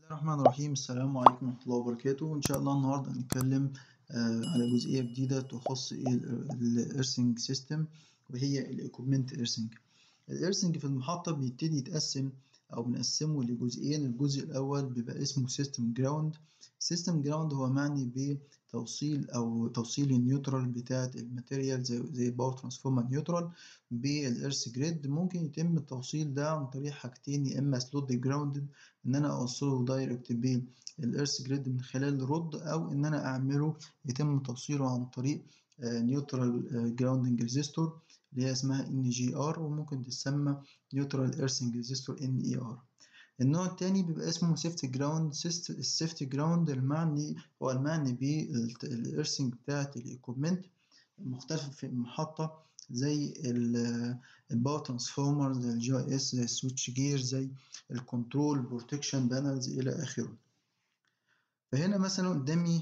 الرحمن الرحيم السلام عليكم ورحمة الله وبركاته إن شاء الله النهاردة هنتكلم آه، على جزئية جديدة تخص الإيرثنج سيستم وهي الإيكوبمنت إيرثنج الإيرثنج في المحطة بيبتدي يتقسم أو بنقسمه لجزئين الجزء الأول بيبقى اسمه سيستم جراوند سيستم جراوند هو معني بتوصيل أو توصيل النيوترال بتاعة الماتيريال زي زي باور ترانسفورمر نيوترال بالإيرث جريد ممكن يتم التوصيل ده عن طريق حاجتين يا إما سلوت جراوندد إن أنا أوصله دايركت بالإيرث جريد من خلال الرد أو إن أنا أعمله يتم توصيله عن طريق نيوترال جراوندنج ريزيستور اللي هي اسمها ان جي ار وممكن تسمى نيوترال ايرثنج ريزيستور ان اي ار النوع التاني بيبقى اسمه سيفتي جراوند السيفتي جراوند المعني هو المعني بالايرثنج بتاعت الايكوبمنت المختلفة في المحطة زي الباور ترانسفورمر زي الجي اي اس زي السويتش جير زي الكنترول بروتكشن بانلز الى اخره فهنا مثلا قدامي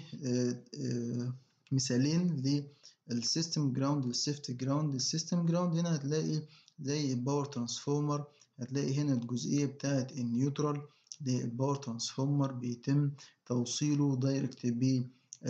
مثالين للسيستم جراوند والسيفتي جراوند السيستم جراوند هنا هتلاقي زي الباور ترانسفورمر هتلاقي هنا الجزئية بتاعة النيوترال للباور ترانسفورمر بيتم توصيله دايركت ب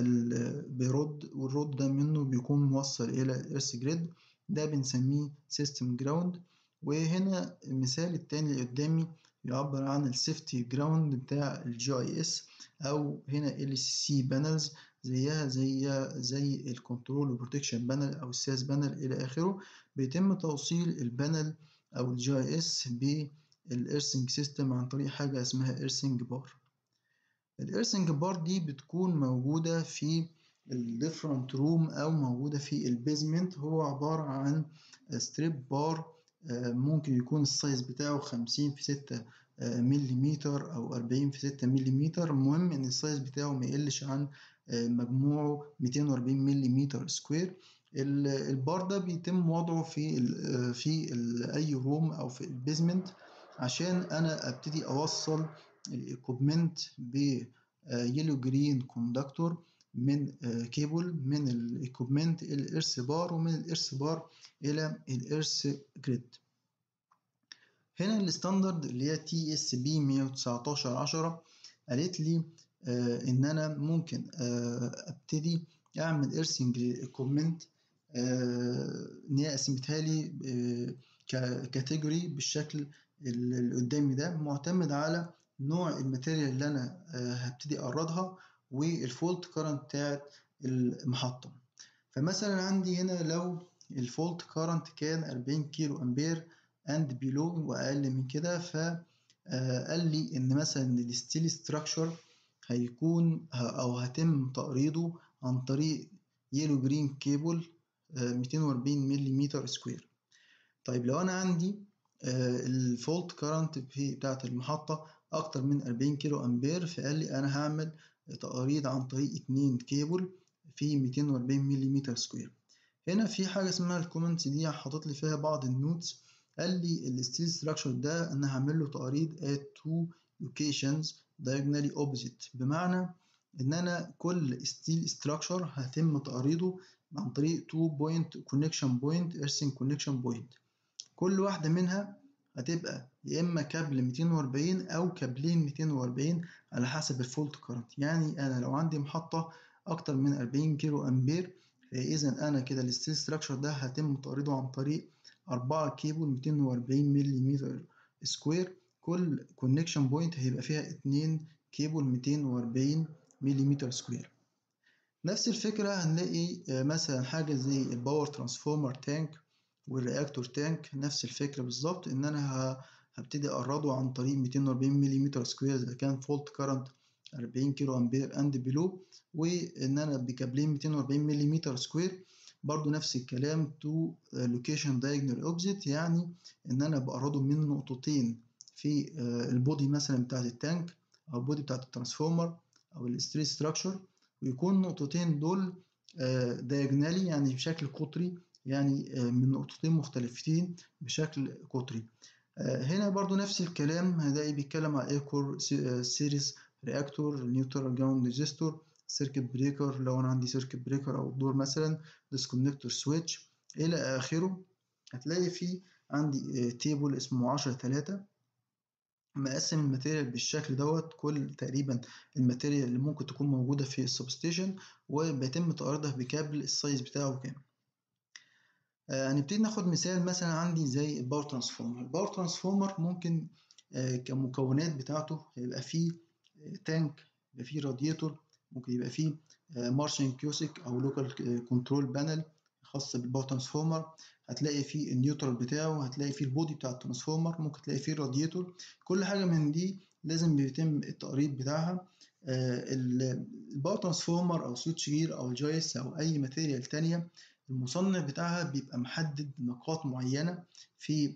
برد والرد ده منه بيكون موصل إلى الإرث جريد ده بنسميه سيستم جراوند وهنا المثال التاني اللي قدامي يعبر عن السيفتي جراوند بتاع الجي اي اس او هنا ال سي بانلز زيها زي زي الكنترول وبروتكشن بانل او السياس بانل الى اخره بيتم توصيل البانل او الجي اي اس بالارسنج سيستم عن طريق حاجه اسمها ارسنج بار الارسنج بار دي بتكون موجوده في الديفرنت روم او موجوده في البيزمنت هو عباره عن ستريب بار ممكن يكون السايز بتاعه خمسين في ستة مليمتر أو أربعين في ستة مليمتر المهم إن السايز بتاعه ما يقلش عن مجموعه ميتين وأربعين مليمتر سكوير البار ده بيتم وضعه في ال في ال أي روم أو في البيزمنت عشان أنا أبتدي أوصل الإيكوبمنت بيلو جرين كوندكتور من كيبل من الايكوبمنت الى الارث بار ومن الارث بار الى الارث جريد هنا الستاندرد اللي هي تي اس بي 119 10 قالت لي آه ان انا ممكن آه ابتدي اعمل ارثنج للايكوبمنت آه ان هي قسمتها لي ككاتيجوري بالشكل اللي قدامي ده معتمد على نوع الماتيريال اللي انا هبتدي اقردها والفولت كارنت بتاعت المحطة فمثلا عندي هنا لو الفولت كارنت كان 40 كيلو أمبير أند بيلو وأقل من كده فقال لي إن مثلا الستيل ستراكشر هيكون أو هتم تقريضه عن طريق يلو جرين كيبل 240 ملم سكوير طيب لو أنا عندي الفولت كارنت بتاعت المحطة أكتر من 40 كيلو أمبير فقال لي أنا هعمل تقريض عن طريق اتنين كيبل في 240 ملم سكوير هنا في حاجة اسمها الكومنتس دي حاطط لي فيها بعض النوتس قال لي الستيل ستراكشر ده انا هعمل له تقريض at two locations diagonally opposite بمعنى ان انا كل ستيل ستراكشر هيتم تقريضه عن طريق two point connection point earthing connection point كل واحدة منها هتبقى يا اما كابل 240 او كابلين 240 على حسب الفولت كارنت يعني انا لو عندي محطه اكتر من 40 كيلو امبير فاذا انا كده الستيل ستراكشر ده هيتم تقريضه عن طريق 4 كيبل 240 ملم سكوير كل كونكشن بوينت هيبقى فيها 2 كيبل 240 ملم سكوير نفس الفكره هنلاقي مثلا حاجه زي الباور ترانسفورمر تانك والرياكتور تانك نفس الفكرة بالظبط إن أنا هبتدي أقرضه عن طريق 240 ملم سكوير إذا كان فولت كارنت 40 كيلو أمبير أند بلو وإن أنا بكابلين 240 ملم سكوير برضو نفس الكلام تو لوكيشن دايجنال أوبزيت يعني إن أنا بقرضه من نقطتين في البودي مثلا بتاعت التانك أو البودي بتاعت الترانسفورمر أو الستريت ستراكشر ويكون النقطتين دول دايجنالي يعني بشكل قطري يعني من نقطتين مختلفتين بشكل قطري هنا برضو نفس الكلام هنلاقي بيتكلم على ايكور سيريز رياكتور نيوترال جراوند ريزيستور سيركت بريكر لو انا عندي سيركت بريكر او دور مثلا ديسكونكتور سويتش الى اخره هتلاقي في عندي تيبل اسمه 10 3 مقسم الماتيريال بالشكل دوت كل تقريبا الماتيريال اللي ممكن تكون موجودة في السبستيشن وبيتم تعرضها بكابل السايز بتاعه كام آه، هنبتدي ناخد مثال مثلا عندي زي الباور ترانسفورمر الباور ترانسفورمر ممكن آه، كمكونات بتاعته هيبقى فيه آه، تانك يبقى فيه راديتور ممكن يبقى فيه مارشن كيوسك او لوكال كنترول بانل خاص بالباور ترانسفورمر هتلاقي فيه النيوترال بتاعه هتلاقي فيه البودي بتاع الترانسفورمر ممكن تلاقي فيه الراديتور كل حاجه من دي لازم بيتم التقريب بتاعها الباور ترانسفورمر او سويتش جير او الجويس او اي ماتيريال تانية المصنع بتاعها بيبقى محدد نقاط معينة في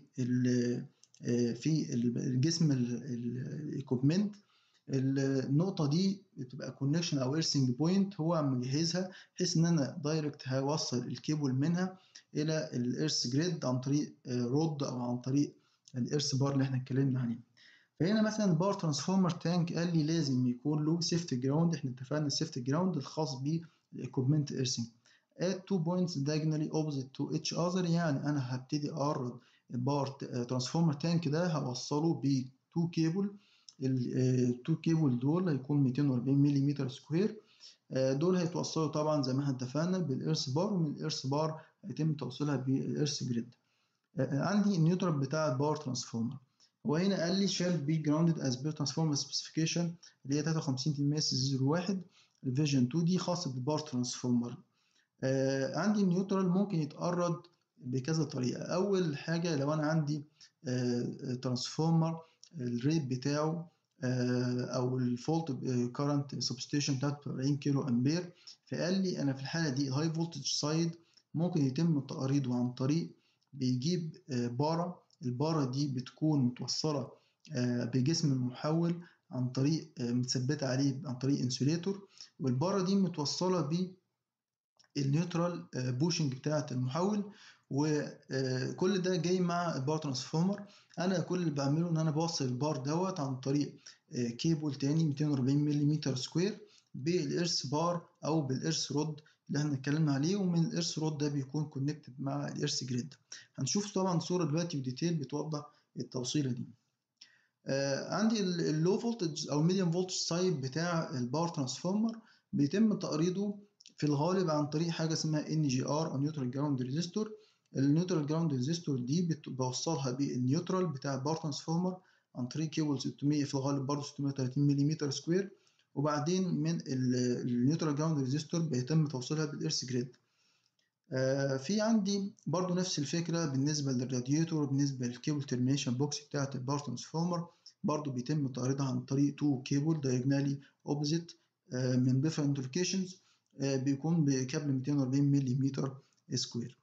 في الجسم الايكوبمنت النقطة دي بتبقى كونكشن او ايرسنج بوينت هو مجهزها بحيث ان انا دايركت هوصل الكيبل منها الى الايرث جريد عن طريق رود او عن طريق الايرث بار اللي احنا اتكلمنا عليه فهنا مثلا الباور ترانسفورمر تانك قال لي لازم يكون له سيفتي جراوند احنا اتفقنا السيفتي جراوند الخاص بالايكوبمنت ايرثنج at two points diagonally opposite to each other يعني انا هبتدي اقرب الباور ترانسفورمر تانك ده هوصله ب 2 كيبل التو كيبل دول هيكون 240 ملم سكوير دول هيتوصلوا طبعا زي ما احنا اتفقنا بالإيرث بار ومن الإيرث بار هيتم توصيلها بالإيرث جريد عندي النيوترال بتاع الباور ترانسفورمر وهنا قال لي shall be grounded as per transformer specification اللي هي 53 اس 01 الفيجن 2 دي خاصة بالباور ترانسفورمر آه عندي النيوترال ممكن يتقرد بكذا طريقة أول حاجة لو أنا عندي آه ترانسفورمر الريت بتاعه آه أو الفولت كارنت سبستيشن بتاعته 40 كيلو أمبير فقال لي أنا في الحالة دي الهاي فولتج سايد ممكن يتم تقريضه عن طريق بيجيب بارة البارة دي بتكون متوصلة بجسم المحول عن طريق متثبتة عليه عن طريق انسوليتور والبارة دي متوصلة ب النيوترال بوشنج بتاعة المحول وكل ده جاي مع الباور ترانسفورمر انا كل اللي بعمله ان انا بوصل البار دوت عن طريق كيبل تاني 240 ملم سكوير بالإرث بار او بالإرث رود اللي احنا اتكلمنا عليه ومن الإرث رود ده بيكون كونكتد مع الإرث جريد هنشوف طبعا صورة دلوقتي وديتيل بتوضح التوصيلة دي آه عندي اللو فولتج او الميديوم فولتج سايد بتاع الباور ترانسفورمر بيتم تقريضه في الغالب عن طريق حاجه اسمها ان جي ار او نيوترال جراوند ريزيستور النيوترال جراوند ريزيستور دي بوصلها بالنيوترال بتاع الباور ترانسفورمر عن طريق كيبل 600 في الغالب برضه 630 ملم سكوير وبعدين من النيوترال جراوند ريزيستور بيتم توصيلها بالإرث جريد آه في عندي برضو نفس الفكرة بالنسبة للرادياتور وبالنسبة للكيبل ترمينيشن بوكس بتاعة الباور ترانسفورمر برضو بيتم تعريضها عن طريق تو كيبل diagonally opposite آه من different locations آه بيكون بكابل 240 ملم سكوير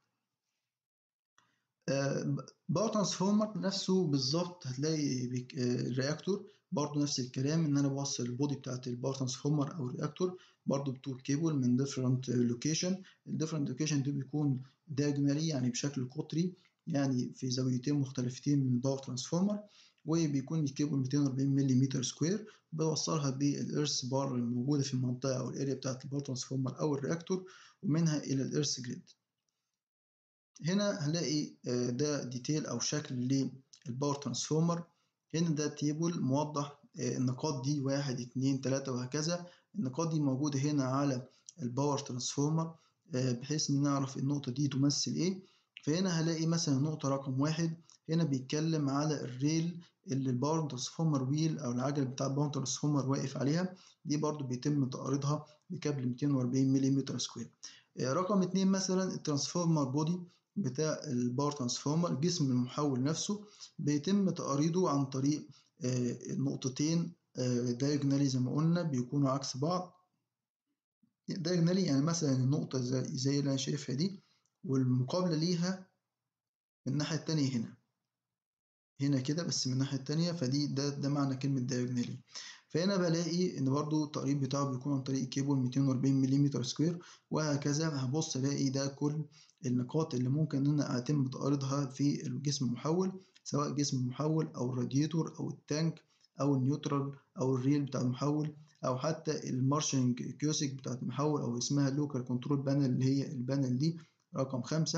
باور ترانسفورمر نفسه بالظبط هتلاقي الرياكتور برضو نفس الكلام ان انا بوصل البودي بتاعت الباور ترانسفورمر او الرياكتور برضو بتو كيبل من different location الديفرنت لوكيشن دي بيكون diagonally يعني بشكل قطري يعني في زاويتين مختلفتين من الباور ترانسفورمر وبيكون الكيبل 240 ملم سكوير بوصلها بالإرث بار الموجودة في المنطقة أو الأريا بتاعت الباور ترانسفورمر أو الرياكتور ومنها إلى الإرث جريد هنا هنلاقي ده ديتيل أو شكل للباور ترانسفورمر هنا ده تيبل موضح النقاط دي واحد اتنين تلاتة وهكذا النقاط دي موجودة هنا على الباور ترانسفورمر بحيث ان نعرف النقطة دي تمثل ايه فهنا هلاقي مثلا نقطة رقم واحد هنا بيتكلم على الريل اللي الباور ترانسفورمر ويل او العجل بتاع الباور ترانسفورمر واقف عليها دي برضو بيتم تعريضها بكابل 240 ملم سكوير رقم اتنين مثلا الترانسفورمر بودي بتاع الباور ترانسفورمر جسم المحول نفسه بيتم تقريضه عن طريق نقطتين دايجونالي زي ما قلنا بيكونوا عكس بعض دايجونالي يعني مثلا النقطة زي, زي اللي أنا شايفها دي والمقابلة ليها من الناحية التانية هنا هنا كده بس من الناحية التانية فدي ده ده معنى كلمة دايجونالي فهنا بلاقي إن برضو التقريب بتاعه بيكون عن طريق كيبل 240 ملم سكوير وهكذا هبص ألاقي ده كل النقاط اللي ممكن إن أنا أتم تقريضها في الجسم المحول سواء جسم المحول أو الراديتور أو التانك أو النيوترال أو الريل بتاع المحول أو حتى المارشنج كيوسك بتاعت المحول أو اسمها اللوكال كنترول بانل اللي هي البانل دي رقم خمسة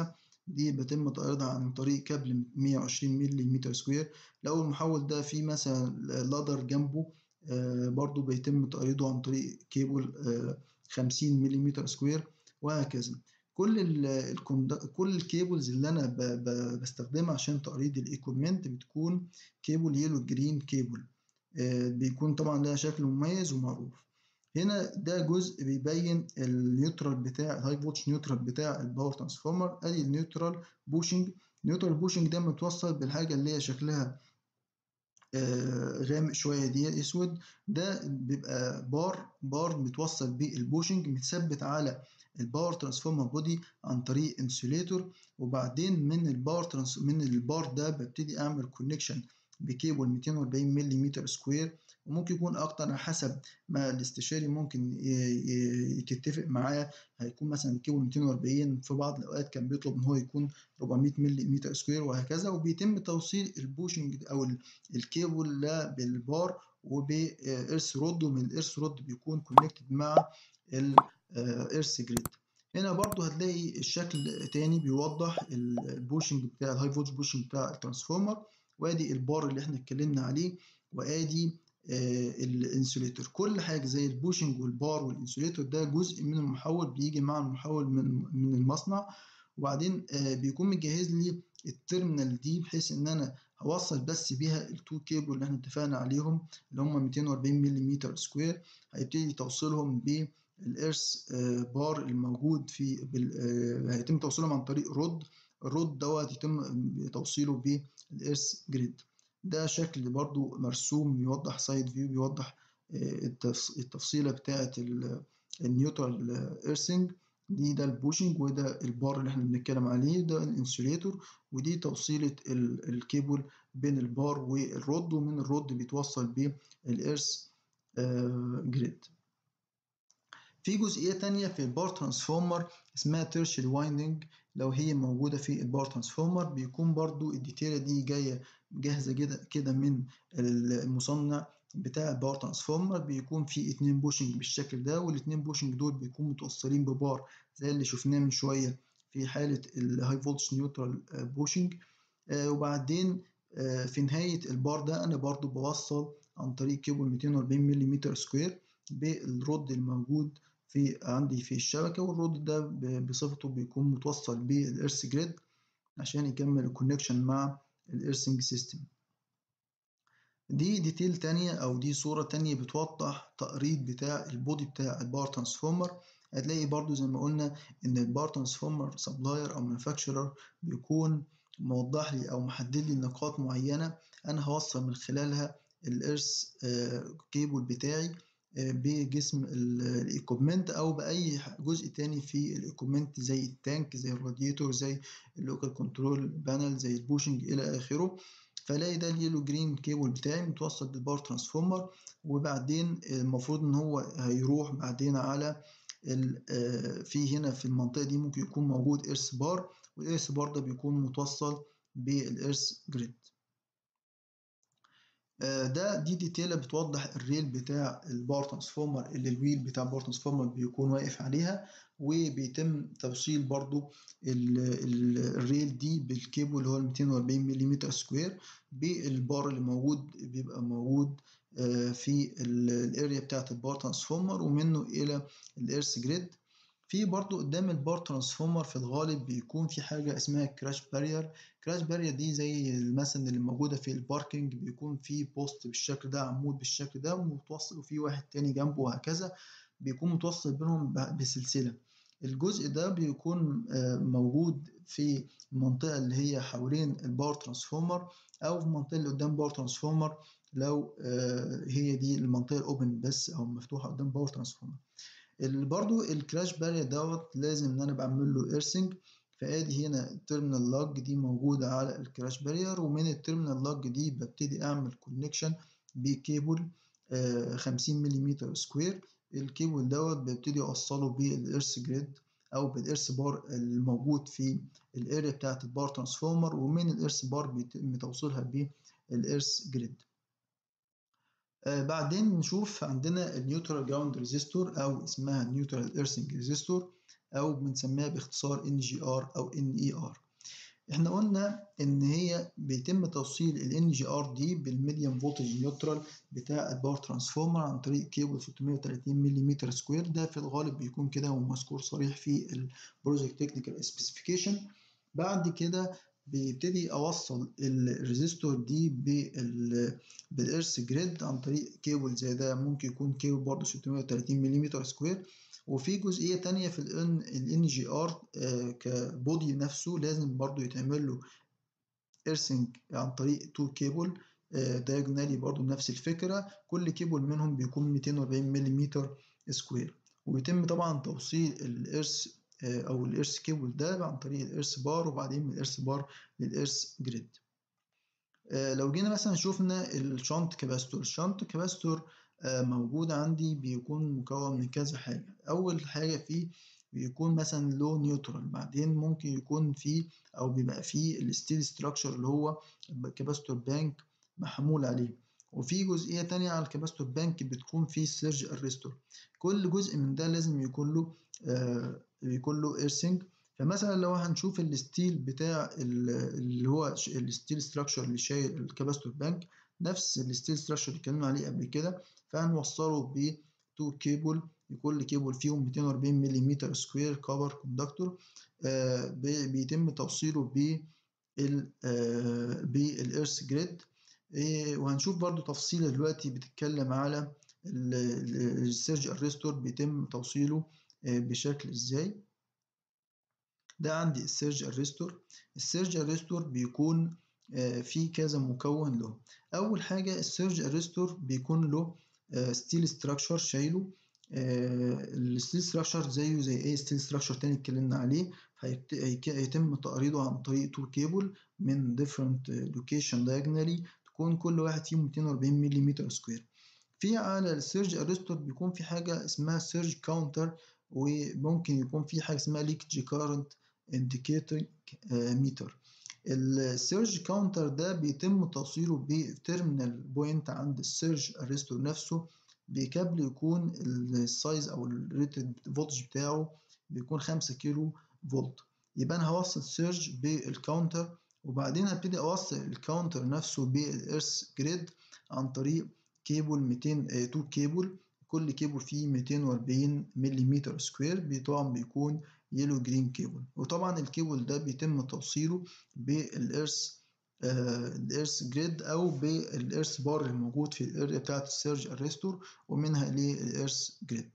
دي بيتم تعريضها عن طريق كابل 120 مللي متر سكوير لو المحول ده فيه مثلا لادر جنبه آه برضو بيتم تعريضه عن طريق كيبل آه 50 مللي متر سكوير وهكذا كل ال كل الكيبلز اللي انا ب ب بستخدمها عشان تعريض الايكويبمنت بتكون كيبل يلو جرين كيبل آه بيكون طبعا لها شكل مميز ومعروف هنا ده جزء بيبين النيوترال بتاع الهاي فولتج نيوترال بتاع الباور ترانسفورمر ادي النيوترال بوشنج النيوترال بوشنج ده متوصل بالحاجه اللي هي شكلها آه غامق شويه دي اسود ده بيبقى بار بار متوصل بالبوشنج متثبت على الباور ترانسفورمر بودي عن طريق انسوليتور وبعدين من الباور ترانس من البار ده ببتدي اعمل كونكشن بكيبل 240 ملم سكوير وممكن يكون اكتر على حسب ما الاستشاري ممكن تتفق معاه هيكون مثلا كيبل 240 في بعض الاوقات كان بيطلب ان هو يكون 400 ملم سكوير وهكذا وبيتم توصيل البوشنج او الكيبل ده بالبار وبإرث رود ومن الإرث رود بيكون كونكتد مع الإرث جريد هنا برضو هتلاقي الشكل تاني بيوضح البوشنج بتاع الهاي فولتج بوشنج بتاع الترانسفورمر وادي البار اللي احنا اتكلمنا عليه وادي آه الانسوليتور كل حاجه زي البوشنج والبار والانسوليتور ده جزء من المحول بيجي مع المحول من من المصنع وبعدين آه بيكون مجهز لي التيرمينال دي بحيث ان انا هوصل بس بيها التو كيبل اللي احنا اتفقنا عليهم اللي هم 240 ملم سكوير هيبتدي توصيلهم بالارث آه بار الموجود في هيتم توصيلهم عن طريق رود الرود دوت يتم توصيله بالارث جريد ده شكل برضو مرسوم يوضح سايد فيو بيوضح التفصيله بتاعه النيوترال ايرثنج دي ده البوشنج وده البار اللي احنا بنتكلم عليه ده الانسوليتور ودي توصيله الكيبل بين البار والرود ومن الرود بيتوصل بالارث جريد في جزئيه تانية في البار ترانسفورمر اسمها تيرشري وايندنج لو هي موجوده في البار ترانسفورمر بيكون برضو الديتيله دي جايه جاهزه كده كده من المصنع بتاع الباور ترانسفورمر بيكون في اتنين بوشنج بالشكل ده والاتنين بوشنج دول بيكونوا متوصلين ببار زي اللي شفناه من شويه في حاله الهاي فولتج نيوترال بوشنج آه وبعدين آه في نهايه البار ده انا برضو بوصل عن طريق كيبل 240 ملم سكوير بالرد الموجود في عندي في الشبكه والرود ده بصفته بيكون متوصل بالارث جريد عشان يكمل الكونكشن مع الارثنج سيستم دي ديتيل تانية او دي صورة تانية بتوضح تقريض بتاع البودي بتاع الباور ترانسفورمر هتلاقي برضو زي ما قلنا ان الباور ترانسفورمر سبلاير او مانيفاكتشرر بيكون موضح لي او محدد لي نقاط معينة انا هوصل من خلالها الارث كيبل بتاعي بجسم الايكوبمنت او باي جزء تاني في الايكوبمنت زي التانك زي الراديتور زي اللوكال كنترول بانل زي البوشنج الى اخره فلاقي ده اليلو جرين كيبل بتاعي متوصل بالباور ترانسفورمر وبعدين المفروض ان هو هيروح بعدين على في هنا في المنطقه دي ممكن يكون موجود ايرث بار والايرث بار ده بيكون متوصل بالايرث جريد ده دي ديتيلة بتوضح الريل بتاع الباور ترانسفورمر اللي الويل بتاع الباور ترانسفورمر بيكون واقف عليها وبيتم توصيل برضو الريل دي بالكيبل اللي هو 240 ملم سكوير بالبار اللي موجود بيبقى موجود في الاريا بتاعت الباور ترانسفورمر ومنه الى الارث جريد في برضو قدام البار ترانسفورمر في الغالب بيكون في حاجة اسمها كراش بارير كراش بارير دي زي مثلا اللي موجودة في الباركينج بيكون في بوست بالشكل ده عمود بالشكل ده ومتوصل وفي واحد تاني جنبه وهكذا بيكون متوصل بينهم بسلسلة الجزء ده بيكون موجود في المنطقة اللي هي حوالين الباور ترانسفورمر أو في المنطقة اللي قدام باور ترانسفورمر لو هي دي المنطقة الأوبن بس أو مفتوحة قدام باور ترانسفورمر برضو الكراش بارير دوت لازم ان انا بعمل له ايرسنج فادي هنا التيرمينال لاج دي موجوده على الكراش بارير ومن التيرمينال لاج دي ببتدي اعمل كونكشن بكيبل 50 ملم سكوير الكيبل دوت ببتدي اوصله بالارث جريد او بالارث بار الموجود في الاريا بتاعت البار ترانسفورمر ومن الارث بار بيتم توصيلها بالارث جريد آه بعدين نشوف عندنا النيوترال جراوند ريزيستور او اسمها نيوترال ايرثنج ريزيستور او بنسميها باختصار ان جي ار او ان اي ار احنا قلنا ان هي بيتم توصيل ال NGR دي بالميديم فولتج نيوترال بتاع الباور ترانسفورمر عن طريق كيبل 630 ملم سكوير ده في الغالب بيكون كده ومذكور صريح في البروجكت تكنيكال سبيسيفيكيشن بعد كده بيبتدي اوصل الريزيستور دي بالارث جريد عن طريق كيبل زي ده ممكن يكون كيبل برضه 630 ملم سكوير وفي جزئية تانية في ال ان جي ار كبودي نفسه لازم برضو يتعمل له ارسنج عن طريق تو كيبل دايجونالي برضو نفس الفكرة كل كيبل منهم بيكون 240 ملم سكوير ويتم طبعا توصيل الارث او الارث كيبل ده عن طريق الارث بار وبعدين من الارث بار للارث جريد لو جينا مثلا شفنا الشنط كاباستور الشنط كاباستور موجود عندي بيكون مكون من كذا حاجة أول حاجة فيه بيكون مثلا لو نيوترال بعدين ممكن يكون فيه أو بيبقى فيه الستيل ستراكشر اللي هو الكاباستور بانك محمول عليه وفي جزئية تانية على الكاباستور بانك بتكون فيه سيرج ارستور كل جزء من ده لازم يكون له آه يكون له ايرسنج فمثلا لو هنشوف الستيل بتاع اللي هو الستيل ستراكشر اللي شايل الكاباستور بانك نفس الستيل ستراكشر اللي اتكلمنا عليه قبل كده فهنوصله ب تو كيبل كل كيبل فيهم 240 ملم سكوير كفر كوندكتور آه بيتم توصيله ب آه بالارث جريد آه وهنشوف برضو تفصيلة دلوقتي بتتكلم على السيرج ارستور بيتم توصيله بشكل ازاي ده عندي السيرج ارستور السيرج ارستور بيكون في كذا مكون له اول حاجه السيرج ارستور بيكون له ستيل ستراكشر شايله الستيل ستراكشر زيه زي اي ستيل ستراكشر تاني اتكلمنا عليه هيتم تقريضه عن طريق تو كيبل من different لوكيشن diagonally تكون كل واحد فيهم 240 ملم سكوير في على السيرج ارستور بيكون في حاجه اسمها سيرج كاونتر وممكن يكون في حاجه اسمها ليكج كارنت انديكيتور ميتر السيرج كاونتر ده بيتم توصيله بتيرمينال بوينت عند السيرج ارستور نفسه بكابل يكون السايز او الريتد فولتج بتاعه بيكون 5 كيلو فولت يبقى انا هوصل سيرج بالكاونتر وبعدين هبتدي اوصل الكاونتر نفسه بالارث جريد عن طريق كيبل 200 2 كيبل كل كيبل فيه 240 ملم سكوير طبعا بيكون يلو جرين كيبل وطبعا الكيبل ده بيتم توصيله بالارث آه الارث جريد او بالارث بار الموجود في الاريا بتاعت السيرج ارستور ومنها للارث جريد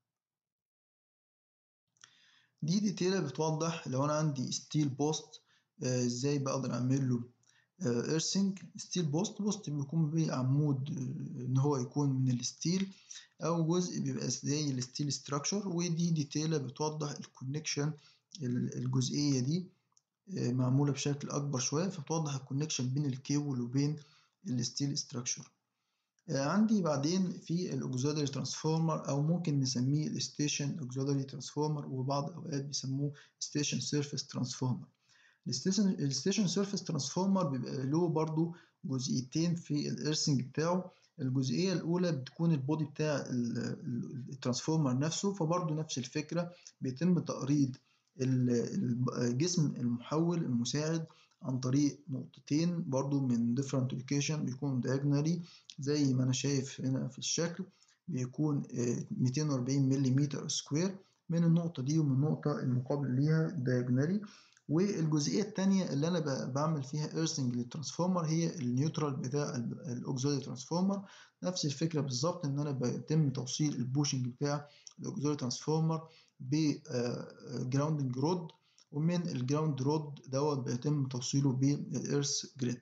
دي ديتيلة بتوضح لو انا عندي ستيل بوست آه ازاي بقدر اعمل له ايرسنج ستيل بوست بوست بيكون بعمود ان هو يكون من الستيل او جزء بيبقى زي الستيل ستراكشر ودي ديتيلة بتوضح الكونكشن الجزئية دي معمولة بشكل اكبر شوية فبتوضح الكونكشن بين الكيبل وبين الستيل ستراكشر عندي بعدين في الاوكسيلري ترانسفورمر او ممكن نسميه الستيشن اوكسيلري ترانسفورمر وبعض الاوقات بيسموه ستيشن سيرفيس ترانسفورمر الستيشن سيرفيس ترانسفورمر بيبقى له برضو جزئيتين في الارسنج بتاعه الجزئيه الاولى بتكون البودي بتاع الترانسفورمر نفسه فبرضو نفس الفكره بيتم تقريض الجسم المحول المساعد عن طريق نقطتين برضو من different location بيكون diagonally زي ما انا شايف هنا في الشكل بيكون 240 ملم سكوير من النقطه دي ومن النقطه المقابل ليها diagonally والجزئيه الثانيه اللي انا بعمل فيها ايرسنج للترانسفورمر هي النيوترال بتاع الاوكسيلري ترانسفورمر نفس الفكره بالظبط ان انا بيتم توصيل البوشنج بتاع الاوكسيلري ترانسفورمر بجراوندنج رود ومن الجراوند رود دوت بيتم توصيله بالإيرث جريد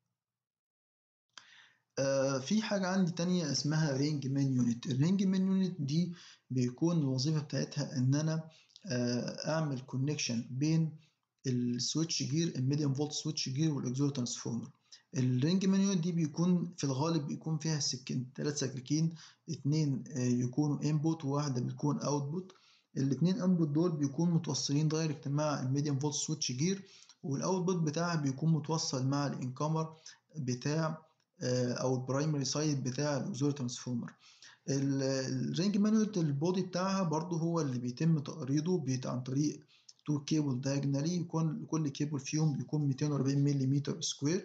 آه في حاجة عندي تانية اسمها رينج مان يونت الرينج مان يونت دي بيكون الوظيفة بتاعتها ان انا آه اعمل كونكشن بين السويتش جير الميديوم فولت سويتش جير والاكزور ترانسفورمر الرينج مان يونت دي بيكون في الغالب بيكون فيها سكين ثلاث سكاكين اتنين آه يكونوا انبوت وواحدة بتكون اوتبوت الاثنين انبوت دول بيكون متوصلين دايركت مع الميديوم فولت سويتش جير والاوتبوت بتاعها بيكون متوصل مع الانكمر بتاع او البرايمري سايد بتاع الاوزور ترانسفورمر الرينج مانوال البودي بتاعها برضو هو اللي بيتم تقريضه عن طريق تو كيبل دايجونالي يكون كل كيبل فيهم بيكون 240 ملم سكوير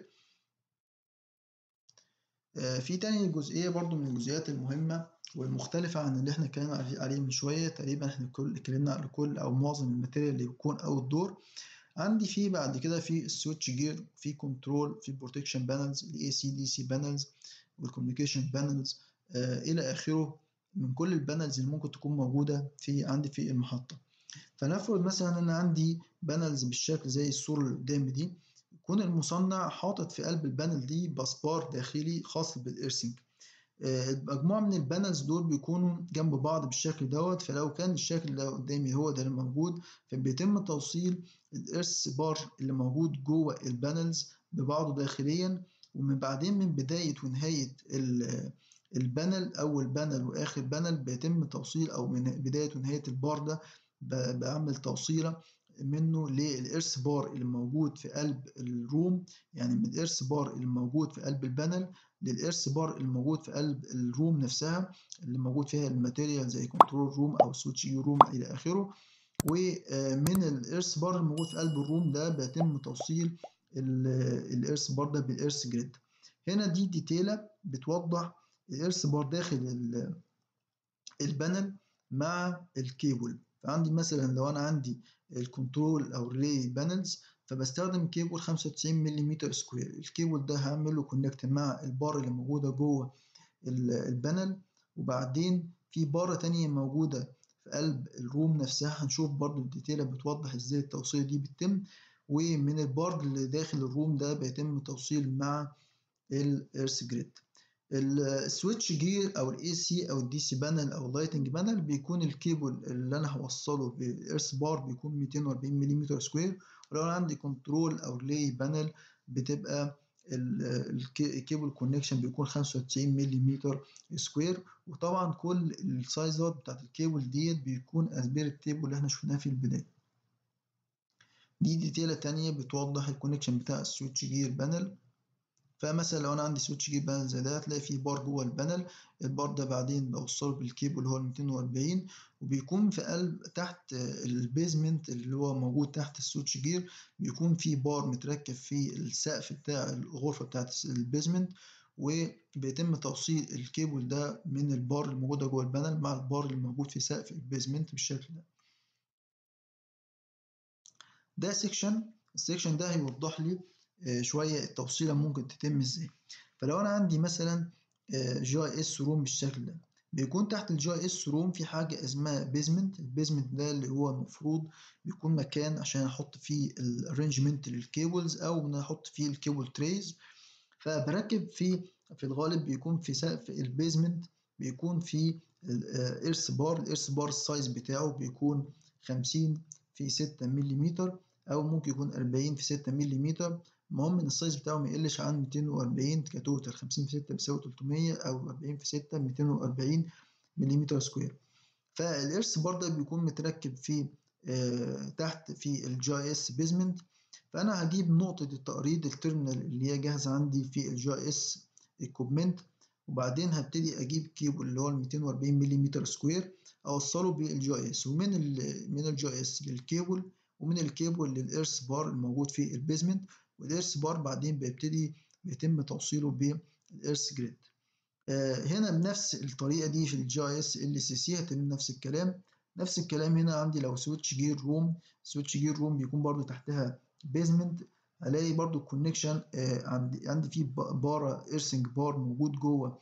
في تاني جزئية برضو من الجزئيات المهمة والمختلفة عن اللي احنا اتكلمنا عليه من شوية تقريبا احنا كل اتكلمنا على كل او معظم الماتيريال اللي بيكون اوت دور عندي في بعد كده في السويتش جير في كنترول في بروتكشن بانلز الاي سي دي سي بانلز والكوميونيكيشن بانلز الى اخره من كل البانلز اللي ممكن تكون موجودة في عندي في المحطة فنفرض مثلا انا عندي بانلز بالشكل زي الصورة اللي قدامي دي يكون المصنع حاطط في قلب البانل دي بسبار داخلي خاص بالإرسنج مجموعة من البانلز دول بيكونوا جنب بعض بالشكل دوت فلو كان الشكل ده قدامي هو ده اللي موجود فبيتم توصيل الإرس بار اللي موجود جوه البانلز ببعضه داخليا ومن بعدين من بداية ونهاية البانل أول بانل وآخر بانل بيتم توصيل أو من بداية ونهاية البار ده بعمل توصيلة منه للإرس بار اللي موجود في قلب الروم يعني من الإرس بار اللي موجود في قلب البانل للإرس بار اللي موجود في قلب الروم نفسها اللي موجود فيها الماتيريال زي كنترول روم أو سويتش روم إلى آخره ومن الإرس بار الموجود في قلب الروم ده بيتم توصيل الإرس بار ده بالإرس جريد هنا دي ديتيلة بتوضح الإرس بار داخل البانل مع الكيبل فعندي مثلا لو أنا عندي الكنترول او الريلي بانلز فبستخدم كيبل 95 ملم سكوير الكيبل ده هعمل له كونكت مع البار اللي موجوده جوه البانل وبعدين في باره تانية موجوده في قلب الروم نفسها هنشوف برضو الديتيله بتوضح ازاي التوصيل دي بتتم ومن البار اللي داخل الروم ده بيتم التوصيل مع الارث جريد السويتش جير او الاي سي او الدي سي بانل او اللايتنج بانل بيكون الكيبل اللي انا هوصله بالارث بار بيكون 240 ملم سكوير ولو انا عندي كنترول او ريلي بانل بتبقى الكيبل كونكشن بيكون 95 ملم سكوير وطبعا كل السايزات بتاعت الكيبل ديت بيكون اسبير التيبل اللي احنا شفناه في البدايه دي ديتيلة تانية بتوضح الكونكشن بتاع السويتش جير بانل فمثلا لو انا عندي سويتش جير بانل زي ده هتلاقي فيه بار جوه البانل البار ده بعدين بوصله بالكيبل اللي هو ال 240 وبيكون في قلب تحت البيزمنت اللي هو موجود تحت السويتش جير بيكون في بار متركب في السقف بتاع الغرفه بتاعت البيزمنت وبيتم توصيل الكيبل ده من البار الموجوده جوه البانل مع البار اللي موجود في سقف البيزمنت بالشكل ده ده سيكشن السيكشن ده هيوضح لي شويه التوصيله ممكن تتم ازاي فلو انا عندي مثلا جي اس روم بالشكل ده بيكون تحت الجي اس روم في حاجه اسمها بيزمنت البيزمنت ده اللي هو المفروض بيكون مكان عشان احط فيه الارينجمنت للكيبلز او ان احط فيه الكيبل تريز فبركب فيه في الغالب بيكون في سقف البيزمنت بيكون في الارث بار الارث بار السايز بتاعه بيكون 50 في 6 ملم او ممكن يكون 40 في 6 ملم المهم ان السايز بتاعه ما يقلش عن 240 كتوتال 50 في 6 بيساوي 300 او 40 في 6 240 ملم سكوير فالارث برضه بيكون متركب في آه تحت في الجي اس بيزمنت فانا هجيب نقطة التقريض التيرمينال اللي هي جاهزة عندي في الجي اس ايكوبمنت وبعدين هبتدي اجيب كيبل اللي هو ال 240 ملم سكوير اوصله بالجي اس ومن ال من الجي اس للكيبل ومن الكيبل للإرث بار الموجود في البيزمنت والإرث بار بعدين بيبتدي بيتم توصيله بالإرث جريد آه هنا بنفس الطريقة دي في الجي اس ال سي سي هتم نفس الكلام نفس الكلام هنا عندي لو سويتش جير روم سويتش جير روم بيكون برضو تحتها بيزمنت هلاقي برضو الكونكشن آه عندي عندي في بارة إرسنج بار موجود جوه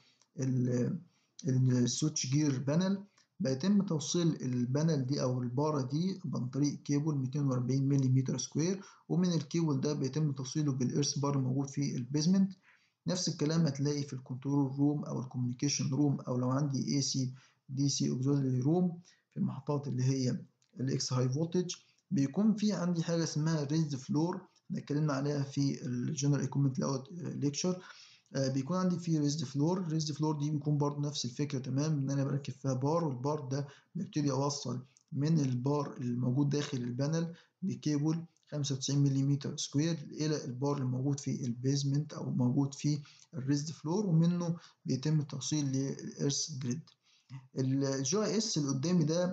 السويتش جير بانل بيتم توصيل البانل دي او الباره دي عن طريق كيبل 240 ملم سكوير ومن الكيبل ده بيتم توصيله بالإرث بار الموجود في البيزمنت نفس الكلام هتلاقي في الكنترول روم او الكوميونيكيشن روم او لو عندي اي سي دي سي اوكسيلري روم في المحطات اللي هي الاكس هاي فولتج بيكون في عندي حاجه اسمها ريزد فلور اتكلمنا عليها في الجنرال ايكويبمنت لاوت ليكتشر آه بيكون عندي فيه ريزد فلور الريزد فلور دي بيكون برضو نفس الفكره تمام ان انا بركب فيها بار والبار ده ببتدي اوصل من البار الموجود داخل البانل بكيبل 95 ملم سكوير الى البار الموجود في البيزمنت او موجود في الريزد فلور ومنه بيتم التوصيل للإرث جريد الجي اس اللي قدامي ده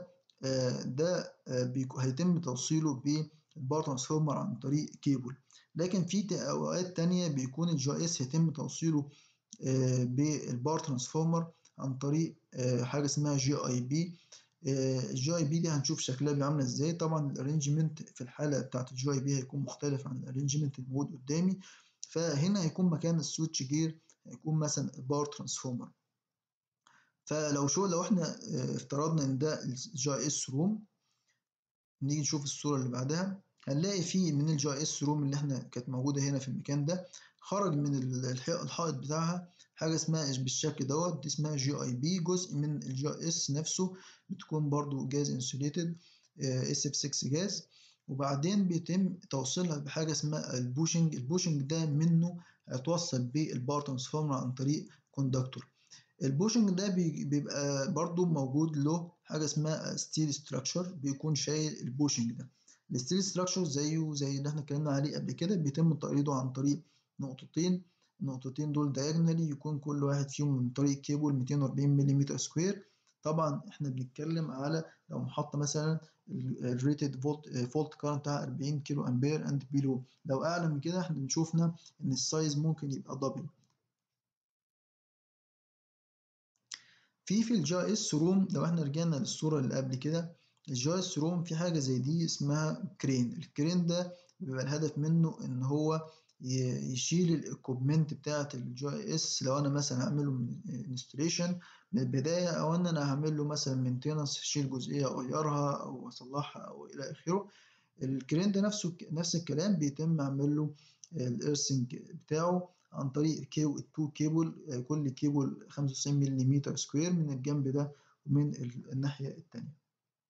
ده هيتم توصيله بالباور ترانسفورمر عن طريق كيبل لكن في اوقات تانية بيكون الجي اس يتم توصيله بالباور ترانسفورمر عن طريق حاجه اسمها جي اي بي الجي اي بي دي هنشوف شكلها بيبقى عامله ازاي طبعا الارينجمنت في الحاله بتاعت الجي اي بي هيكون مختلف عن الارينجمنت الموجود قدامي فهنا هيكون مكان السويتش جير هيكون مثلا الباور ترانسفورمر فلو شو لو احنا افترضنا ان ده الجي اس روم نيجي نشوف الصوره اللي بعدها هنلاقي فيه من الجي اس روم اللي احنا كانت موجوده هنا في المكان ده خرج من الحائط بتاعها حاجه اسمها بالشكل دوت دي اسمها جي اي بي جزء من الجي اس نفسه بتكون برضو جاز انسوليتد اس اف 6 جاز وبعدين بيتم توصيلها بحاجه اسمها البوشنج البوشنج ده منه هيتوصل بالباور ترانسفورمر عن طريق كوندكتور البوشنج ده بيبقى برضو موجود له حاجه اسمها ستيل ستراكشر بيكون شايل البوشنج ده الستيل ستراكشر زيه زي اللي احنا اتكلمنا عليه قبل كده بيتم تقريضه عن طريق نقطتين النقطتين دول دايجنالي يكون كل واحد فيهم من طريق كيبل 240 ملم سكوير طبعا احنا بنتكلم على لو محطه مثلا الريتد فولت فولت كارنت بتاعها 40 كيلو امبير اند بيلو لو اعلى من كده احنا شفنا ان السايز ممكن يبقى دبل في في الجي اس روم لو احنا رجعنا للصوره اللي قبل كده الجي اس روم في حاجه زي دي اسمها كرين الكرين ده بيبقى الهدف منه ان هو يشيل الاكوبمنت بتاعه الجي اس لو انا مثلا هعمله انستليشن من البدايه او ان انا هعمل له مثلا مينتيننس اشيل جزئيه اغيرها او اصلحها او الى اخره الكرين ده نفسه نفس الكلام بيتم اعمل له الارسنج بتاعه عن طريق كيو 2 كيبل كل كيبل 95 ملم سكوير من الجنب ده ومن الناحيه الثانيه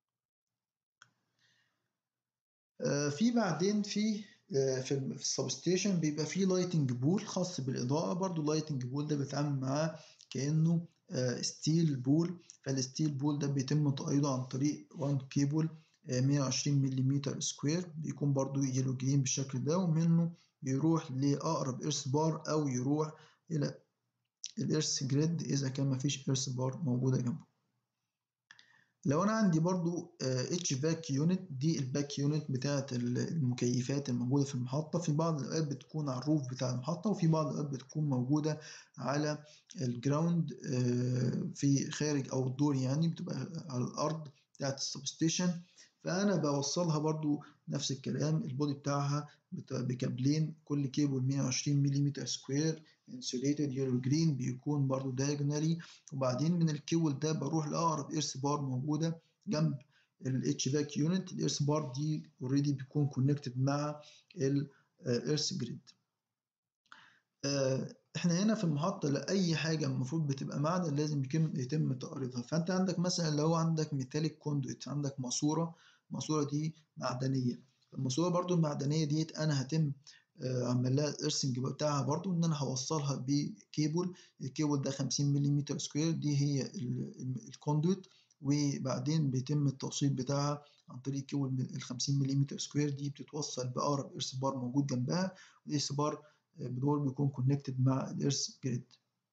في بعدين في في السبستيشن بيبقى فيه لايتنج بول خاص بالاضاءه برضو اللايتنج بول ده بيتعامل معاه كانه ستيل بول فالستيل بول ده بيتم تقييده عن طريق 1 كيبل 120 ملم سكوير بيكون برضو يلو جرين بالشكل ده ومنه بيروح لأقرب إرث بار أو يروح إلى الإرث جريد إذا كان مفيش إرث بار موجودة جنبه لو أنا عندي برضو اتش باك يونت دي الباك يونت بتاعة المكيفات الموجودة في المحطة في بعض الأوقات بتكون على الروف بتاع المحطة وفي بعض الأوقات بتكون موجودة على الجراوند في خارج أو الدور يعني بتبقى على الأرض بتاعة السبستيشن فأنا بوصلها برضو نفس الكلام البودي بتاعها بكابلين كل كيبل 120 ملم سكوير انسوليتد يلو جرين بيكون برضو دايجونالي وبعدين من الكيبل ده بروح لأقرب إيرث بار موجودة جنب الاتش باك يونت الإيرث بار دي اوريدي بيكون كونكتد مع الإيرث جريد احنا هنا في المحطة لأي حاجة المفروض بتبقى معدن لازم يتم تقريضها فأنت عندك مثلا لو عندك ميتاليك كوندويت عندك ماسورة الماسورة دي معدنية الماسورة برضو المعدنية ديت أنا هتم عمل لها الارسنج بتاعها برضو ان انا هوصلها بكيبل الكيبل ده 50 ملم سكوير دي هي الكوندويت وبعدين بيتم التوصيل بتاعها عن طريق كيبل ال 50 ملم سكوير دي بتتوصل بأقرب إرث بار موجود جنبها والإرث بار بدول بيكون كونكتد مع الإرث جريد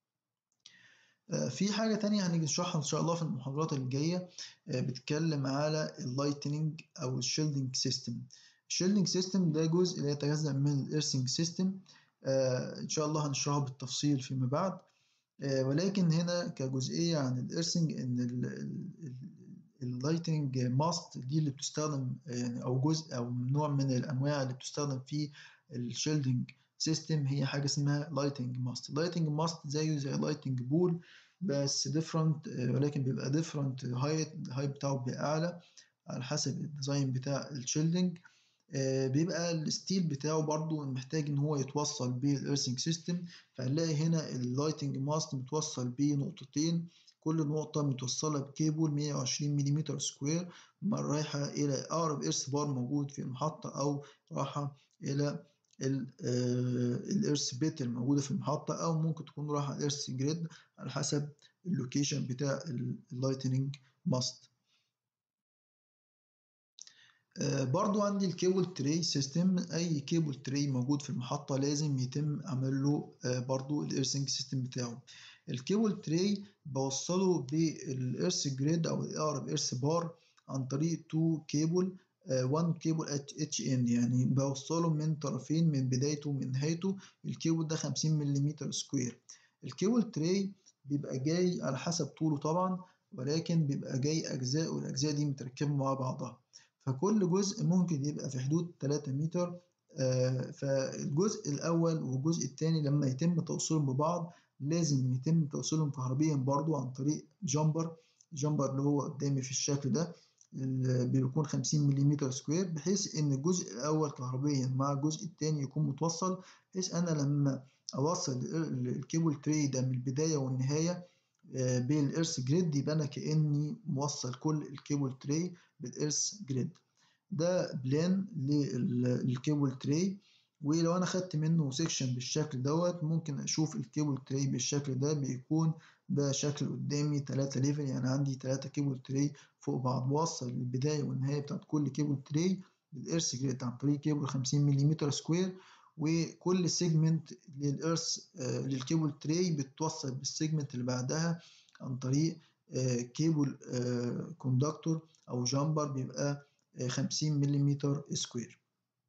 في حاجة تانية هنيجي نشرحها إن شاء الله في المحاضرات الجاية بتتكلم على اللايتنينج أو الشيلدنج سيستم الشيلدنج سيستم ده جزء اللي يتجزأ من الإيرثنج سيستم إن شاء الله هنشرحه بالتفصيل فيما بعد ولكن هنا كجزئية عن الإيرثنج إن اللايتنج ماست دي اللي بتستخدم يعني أو جزء أو نوع من الأنواع اللي بتستخدم في الشيلدنج سيستم هي حاجه اسمها لايتنج ماست لايتنج ماست زيه زي لايتنج بول بس ديفرنت ولكن بيبقى ديفرنت هايت الهايت بتاعه بيبقى اعلى على حسب الديزاين بتاع الشيلدنج بيبقى الستيل بتاعه برضو محتاج ان هو يتوصل بالارسنج سيستم فهنلاقي هنا اللايتنج ماست متوصل بنقطتين كل نقطة متوصلة بكيبل 120 ملم سكوير رايحة إلى أقرب إرث بار موجود في المحطة أو رايحة إلى الإرث بيت الموجودة في المحطة أو ممكن تكون رايحة الإرث جريد على حسب اللوكيشن بتاع اللايتنينج ماست برضو عندي الكيبل تري سيستم اي كيبل تري موجود في المحطة لازم يتم عمل له برضو الارسنج سيستم بتاعه الكيبل تري بوصله بالارث جريد او اقرب ارث بار عن طريق تو كيبل 1 كيبل اتش ان يعني بوصله من طرفين من بدايته ومن نهايته الكيبل ده 50 ملم سكوير الكيبل تري بيبقى جاي على حسب طوله طبعا ولكن بيبقى جاي أجزاء والأجزاء دي متركبة مع بعضها فكل جزء ممكن يبقى في حدود 3 متر آه فالجزء الأول والجزء الثاني لما يتم توصيلهم ببعض لازم يتم توصيلهم كهربيا برضو عن طريق جامبر جامبر اللي هو قدامي في الشكل ده بيكون 50 ملم سكوير بحيث ان الجزء الاول كهربيا مع الجزء الثاني يكون متوصل بحيث انا لما اوصل الكيبل تري ده من البدايه والنهايه بالإرث جريد يبقى أنا كأني موصل كل الكيبل تري بالإرث جريد ده بلان للكيبل تري ولو أنا خدت منه سيكشن بالشكل دوت ممكن أشوف الكيبل تري بالشكل ده بيكون ده شكل قدامي تلاتة ليفل يعني عندي تلاتة كيبل تري فوق بعض بوصل البداية والنهاية بتاعت كل كيبل تري بالإرث جريد عن طريق كيبل 50 ملم سكوير وكل سيجمنت للإرث آه للكيبل تري بتوصل بالسيجمنت اللي بعدها عن طريق آه كيبل آه كوندكتور أو جامبر بيبقى 50 ملم سكوير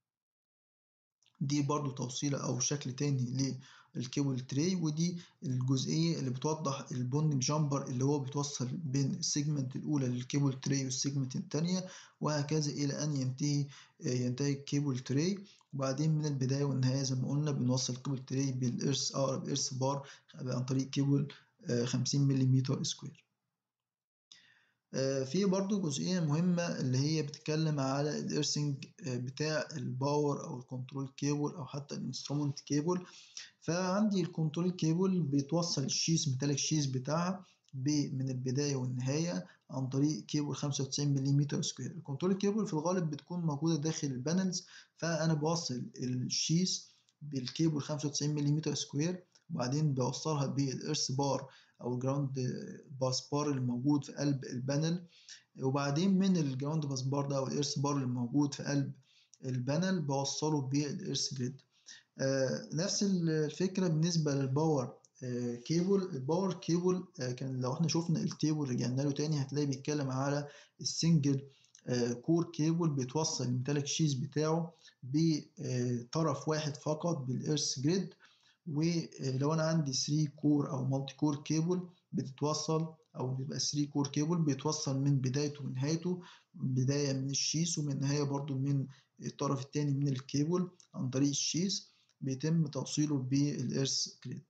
دي برضو توصيلة أو شكل تاني للكيبل تري ودي الجزئية اللي بتوضح البوندنج جامبر اللي هو بيتوصل بين السيجمنت الأولى للكيبل تري والسيجمنت التانية وهكذا إلى أن ينتهي ينتهي الكيبل تري وبعدين من البداية والنهاية زي ما قلنا بنوصل الكيبل تري بالإرث أقرب إرث بار عن طريق كيبل 50 ملم سكوير في برضو جزئية مهمة اللي هي بتتكلم على الإرسنج بتاع الباور أو الكنترول كيبل أو حتى الانسترومنت كيبل فعندي الكنترول كيبل بيتوصل الشيس ميتاليك شيس بتاعها من البداية والنهاية عن طريق كيبل 95 ملم سكوير الكنترول كيبل في الغالب بتكون موجودة داخل البانلز فأنا بوصل الشيس بالكيبل 95 ملم سكوير وبعدين بوصلها بالإرث بار او الجراوند باس بار اللي موجود في قلب البانل وبعدين من الجراوند باس بار ده او الإرث بار اللي موجود في قلب البانل بوصله بالإرث جريد آه نفس الفكره بالنسبه للباور آه كيبل الباور كيبل آه كان لو احنا شفنا التيبل رجعنا له تاني هتلاقي بيتكلم على السنجل كور كيبل بيتوصل الميتاليك شيز بتاعه بطرف واحد فقط بالإرث جريد ولو انا عندي 3 كور او مالتي كور كيبل بتتوصل او بيبقى 3 كور كيبل بيتوصل من بدايته ونهايته بداية من الشيس ومن نهاية برضو من الطرف التاني من الكيبل عن طريق الشيس بيتم توصيله بالإرث جريد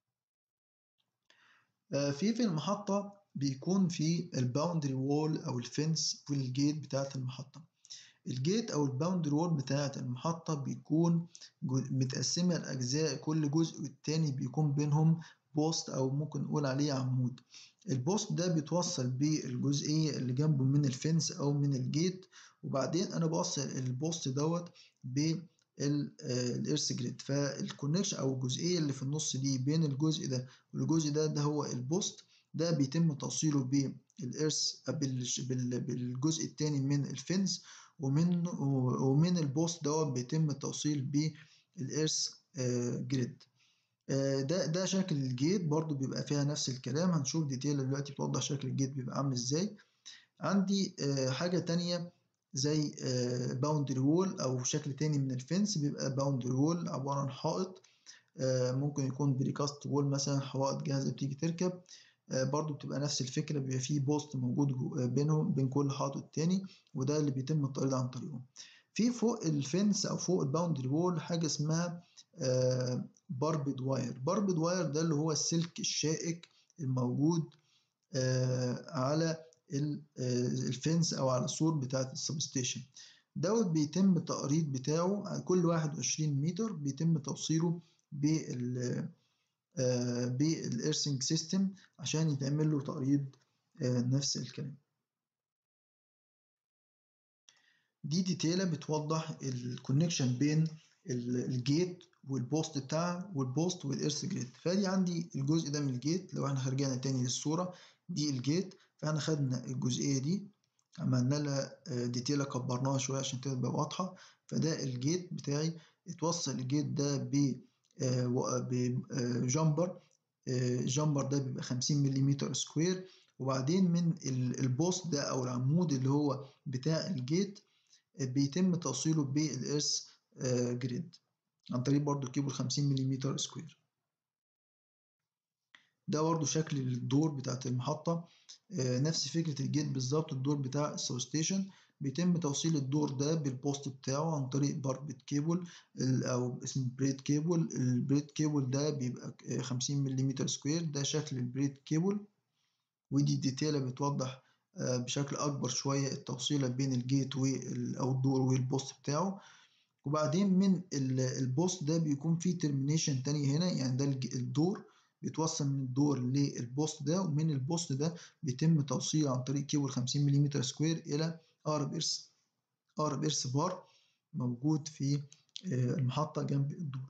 في في المحطة بيكون في الباوندري وول أو الفنس والجيت بتاعة المحطة الجيت او الباوندري وول بتاعه المحطه بيكون متقسمه لاجزاء كل جزء والتاني بيكون بينهم بوست او ممكن نقول عليه عمود البوست ده بيتوصل بالجزئيه اللي جنبه من الفنس او من الجيت وبعدين انا بوصل البوست دوت بالإرث جريد فالكونكشن او الجزئيه اللي في النص دي بين الجزء ده والجزء ده ده هو البوست ده بيتم توصيله بالإرث بالجزء التاني من الفنس ومن ومن البوست دوت بيتم التوصيل بالإرث جريد ده ده شكل الجيت برضو بيبقى فيها نفس الكلام هنشوف ديتيل دلوقتي بتوضح شكل الجيت بيبقى عامل ازاي عندي حاجة تانية زي باوندري وول او شكل تاني من الفنس بيبقى باوندري وول عبارة عن حائط ممكن يكون بريكاست وول مثلا حوائط جاهزة بتيجي تركب برضو بتبقى نفس الفكرة بيبقى فيه بوست موجود بينهم بين كل حائط والتاني وده اللي بيتم التعريض عن طريقه في فوق الفنس او فوق الباوندري وول حاجة اسمها باربد واير باربد واير ده اللي هو السلك الشائك الموجود على الفنس او على السور بتاعة السبستيشن دوت بيتم التقريض بتاعه على كل 21 متر بيتم توصيله بال بالإيرسنج سيستم عشان يتعمل له تقريض نفس الكلام دي ديتيلة بتوضح الكونكشن بين الجيت والبوست بتاعها والبوست والإيرث جريد فدي عندي الجزء ده من الجيت لو احنا رجعنا تاني للصورة دي الجيت فاحنا خدنا الجزئية دي عملنا لها ديتيلة كبرناها شوية عشان تبقى واضحة فده الجيت بتاعي اتوصل الجيت ده ب بجامبر الجامبر ده بيبقى 50 ملم سكوير وبعدين من البوست ده او العمود اللي هو بتاع الجيت بيتم توصيله بالإرث جريد عن طريق برضو كيبل 50 ملم سكوير ده برضو شكل الدور بتاعت المحطة نفس فكرة الجيت بالظبط الدور بتاع السب ستيشن بيتم توصيل الدور ده بالبوست بتاعه عن طريق باربت كيبل او اسمه بريد كيبل البريد كيبل ده بيبقى 50 ملم سكوير ده شكل البريد كيبل ودي ديتيلة بتوضح بشكل اكبر شوية التوصيلة بين الجيت او الدور والبوست بتاعه وبعدين من البوست ده بيكون فيه ترمينيشن تاني هنا يعني ده الدور بيتوصل من الدور للبوست ده ومن البوست ده بيتم توصيله عن طريق كيبل 50 ملم سكوير الى اقرب ارث اقرب ارث بار موجود في المحطة جنب الدور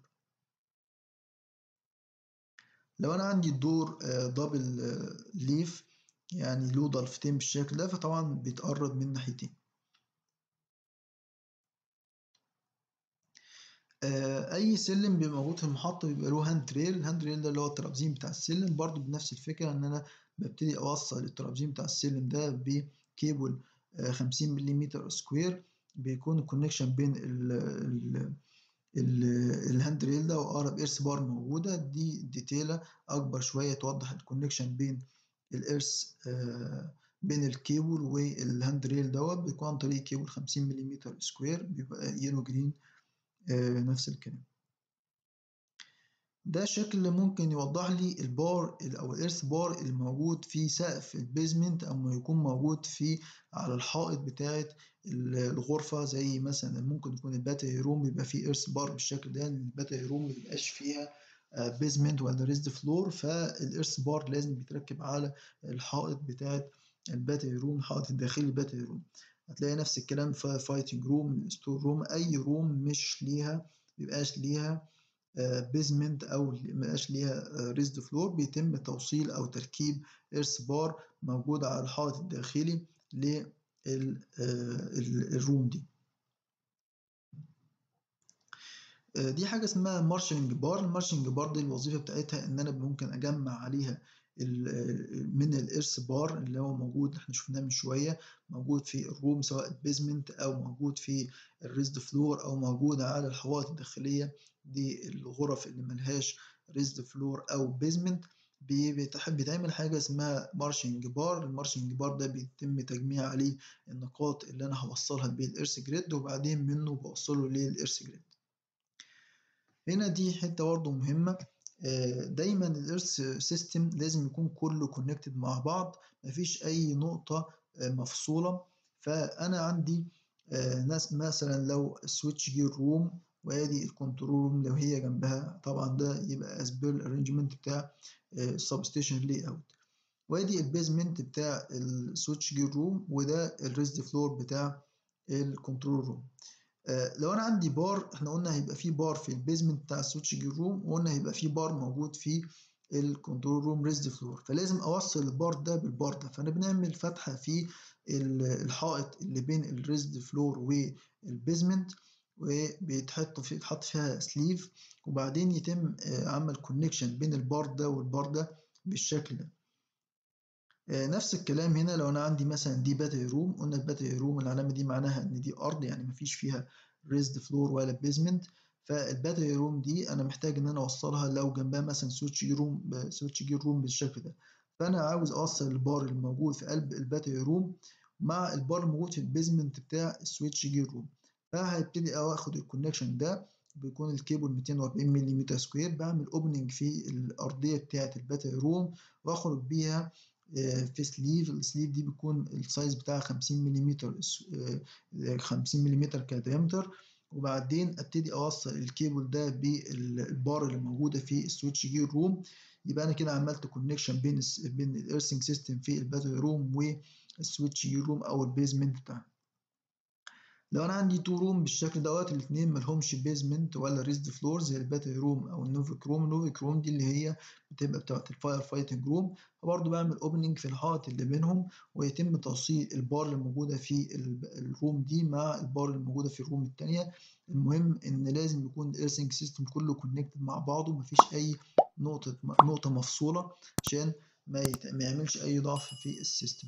لو انا عندي الدور دبل ليف يعني له ضلفتين بالشكل ده فطبعا بيتقرب من ناحيتين اي سلم بيبقى موجود في المحطه بيبقى له هاند ريل الهاند ريل ده اللي هو الترابزين بتاع السلم برضو بنفس الفكره ان انا ببتدي اوصل الترابزين بتاع السلم ده بكيبل 50 ملم سكوير بيكون الكونكشن بين ال ال الهاند ريل ده واقرب ايرث بار موجوده دي ديتيله اكبر شويه توضح الكونكشن بين الارث بين الكيبل والهاند ريل دوت بيكون عن طريق كيبل 50 ملم سكوير بيبقى يلو جرين نفس الكلام ده شكل ممكن يوضح لي البار او الارث بار الموجود في سقف البيزمنت او يكون موجود في على الحائط بتاعه الغرفه زي مثلا ممكن يكون الباتري روم بيبقى فيه ارث بار بالشكل ده الباتري روم مبيبقاش فيها بيزمنت ولا ريزد فلور فالارث بار لازم بيتركب على الحائط بتاعه الباتري روم الحائط الداخلي الباتري روم هتلاقي نفس الكلام في فايتنج روم ستور روم اي روم مش ليها مبيبقاش ليها بيزمنت او مبقاش ليها ريزد فلور بيتم توصيل او تركيب ايرث بار موجود على الحائط الداخلي للروم دي دي حاجه اسمها مارشنج بار المارشنج بار دي الوظيفه بتاعتها ان انا ممكن اجمع عليها من الارث بار اللي هو موجود احنا شفناه من شويه موجود في الروم سواء البيزمنت او موجود في الريزد فلور او موجود على الحوائط الداخليه دي الغرف اللي ملهاش ريزد فلور او بيزمنت بيتعمل حاجه اسمها مارشنج بار المارشنج بار ده بيتم تجميع عليه النقاط اللي انا هوصلها بالارث جريد وبعدين منه بوصله للارث جريد هنا دي حته برضه مهمه دايما الارث سيستم لازم يكون كله كونكتد مع بعض مفيش اي نقطه مفصوله فانا عندي ناس مثلا لو سويتش جير روم وادي الكنترول روم لو هي جنبها طبعا ده يبقى اسبير الارينجمنت بتاع السب ستيشن لي اوت وادي البيزمنت بتاع السويتش جير روم وده الريزد فلور بتاع الكنترول روم لو انا عندي بار احنا قلنا هيبقى في بار في البيزمنت بتاع السويتش جير روم وقلنا هيبقى في بار موجود في الكنترول روم ريزد فلور فلازم اوصل البار ده بالبار ده فانا بنعمل فتحه في الحائط اللي بين الريزد فلور والبيزمنت وبيتحط في يتحط فيها سليف وبعدين يتم عمل كونكشن بين البار ده والبار ده بالشكل ده نفس الكلام هنا لو انا عندي مثلا دي باتري روم قلنا الباتري روم العلامه دي معناها ان دي ارض يعني مفيش فيها ريزد فلور ولا بيزمنت فالباتري روم دي انا محتاج ان انا اوصلها لو جنبها مثلا سويتش جير روم سويتش جير روم بالشكل ده فانا عاوز اوصل البار الموجود في قلب الباتري روم مع البار الموجود في البيزمنت بتاع السويتش جير روم فهبتدي اخد الكونكشن ده بيكون الكيبل 240 ملم سكوير بعمل اوبننج في الارضيه بتاعه الباتري روم واخرج بيها في سليف السليف دي بيكون السايز بتاعها 50 ملم 50 ملم كديامتر وبعدين ابتدي اوصل الكيبل ده بالبار اللي موجوده في السويتش جير روم يبقى انا كده عملت كونكشن بين بين الارثنج سيستم في الباتري روم والسويتش جير روم او البيزمنت بتاعنا لو انا عندي تو روم بالشكل دوت الاثنين ملهمش بيزمنت ولا ريزد فلور زي الباتري روم او النوفيك روم النوفيك روم دي اللي هي بتبقى بتاعت الفاير فايتنج روم فبرضه بعمل اوبننج في الحائط اللي بينهم ويتم توصيل البار اللي موجوده في الروم دي مع البار اللي موجوده في الروم الثانيه المهم ان لازم يكون الارثنج سيستم كله كونكتد مع بعضه مفيش اي نقطه نقطه مفصوله عشان ما, يت... ما يعملش اي ضعف في السيستم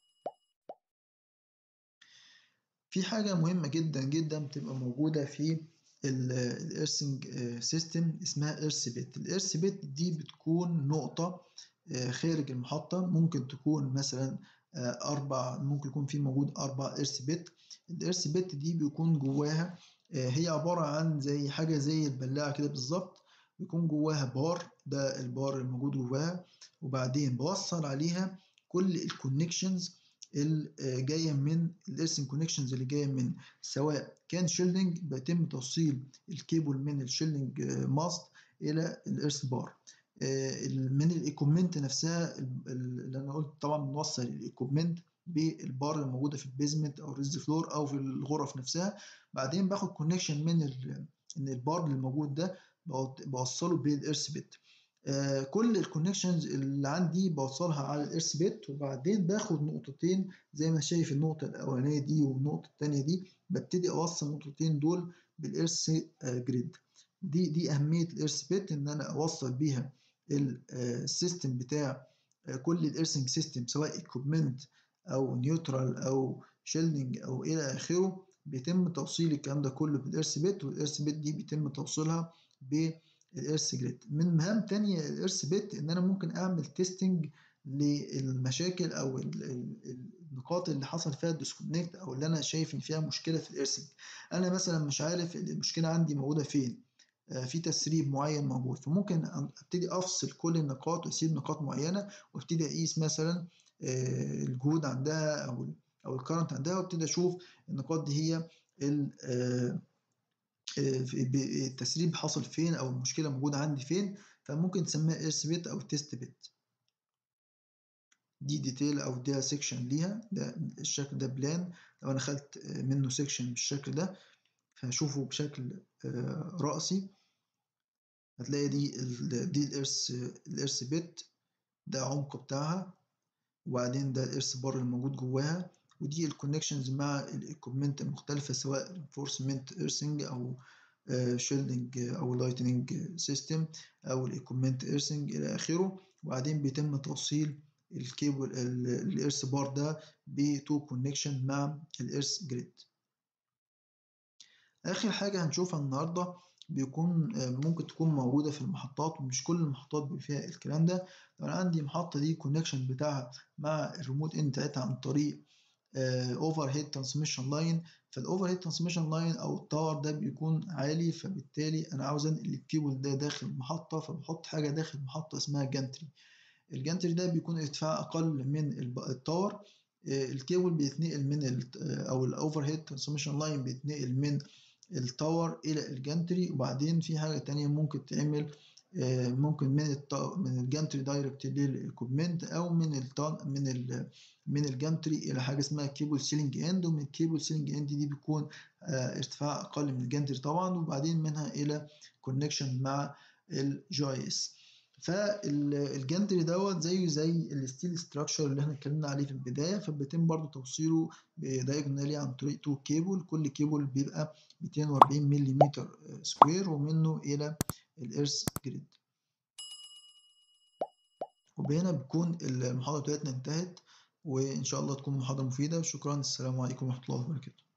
في حاجة مهمة جدا جدا بتبقى موجودة في الارسنج سيستم اسمها ايرث بيت الايرث بيت دي بتكون نقطة خارج المحطة ممكن تكون مثلا أربع ممكن يكون في موجود أربع إرث بت الإرث بت دي بيكون جواها هي عبارة عن زي حاجة زي البلاعة كده بالظبط بيكون جواها بار ده البار الموجود جواها وبعدين بوصل عليها كل الكونكشنز اللي جايه من الارسنج كونكشنز اللي جايه من سواء كان شيلدنج بيتم توصيل الكيبل من الشيلدنج ماست الى الارث بار من الايكوبمنت نفسها اللي انا قلت طبعا بنوصل الايكوبمنت بالبار الموجوده في البيزمنت او الريز فلور او في الغرف نفسها بعدين باخد كونكشن من ان البار اللي موجود ده بوصله بالارث بيت آه كل الكونكشنز اللي عندي بوصلها على الارث بيت وبعدين باخد نقطتين زي ما شايف النقطه الاولانيه دي والنقطه الثانيه دي ببتدي اوصل النقطتين دول بالارث آه جريد دي دي اهميه الارث بيت ان انا اوصل بيها السيستم بتاع كل الارسنج سيستم سواء ايكوبمنت او نيوترال او شيلدنج او الى اخره بيتم توصيل الكلام ده كله بالارث بيت والارث بيت دي بيتم توصيلها بالارث جريد من مهام تانية الارث بيت ان انا ممكن اعمل تيستنج للمشاكل او النقاط اللي حصل فيها الديسكونكت او اللي انا شايف ان فيها مشكله في الارسنج انا مثلا مش عارف المشكله عندي موجوده فين في تسريب معين موجود فممكن ابتدي افصل كل النقاط واسيب نقاط معينه وابتدي اقيس مثلا الجهود عندها او او الكرنت عندها وابتدي اشوف النقاط دي هي التسريب حصل فين او المشكله موجوده عندي فين فممكن تسميها ايرث بيت او تيست بيت دي ديتيل او ده سيكشن ليها ده الشكل ده بلان لو انا خدت منه سيكشن بالشكل ده هشوفه بشكل رأسي هتلاقي دي دي الارث الارث بيت ده عمق بتاعها وبعدين ده الارث بار الموجود جواها ودي الكونكشنز مع الايكوبمنت المختلفة سواء انفورسمنت ايرثنج او شيلدنج او لايتنينج سيستم او الايكوبمنت ايرثنج الى اخره وبعدين بيتم توصيل الكيبل الارث بار ده بتو كونكشن مع الارث جريد اخر حاجه هنشوفها النهارده بيكون ممكن تكون موجوده في المحطات ومش كل المحطات بيبقى فيها الكلام ده لو انا عندي محطه دي كونكشن بتاعها مع الريموت اند بتاعتها عن طريق اوفر هيد ترانسميشن لاين فالاوفر هيد ترانسميشن لاين او التاور ده بيكون عالي فبالتالي انا عاوز انقل الكيبل ده داخل المحطه فبحط حاجه داخل المحطه اسمها جانتري الجانتري ده بيكون ارتفاع اقل من التاور الكيبل بيتنقل من او الاوفر هيد ترانسميشن لاين بيتنقل من التاور الى الجانتري وبعدين في حاجه تانية ممكن تعمل ممكن من من الجانتري دايركت للايكوبمنت او من ال من ال من الجانتري الى حاجه اسمها كيبل سيلينج اند ومن الكيبل سيلينج اند دي بيكون ارتفاع اقل من الجانتري طبعا وبعدين منها الى كونكشن مع الجي اي اس فالجانتري دوت زيه زي الستيل ستراكشر اللي احنا اتكلمنا عليه في البدايه فبيتم برضو توصيله بدايجونالي عن طريق تو كيبل كل كيبل بيبقى 240 ملم سكوير ومنه الى الارث جريد وبهنا بتكون المحاضره بتاعتنا انتهت وان شاء الله تكون محاضره مفيده شكرا السلام عليكم ورحمه الله وبركاته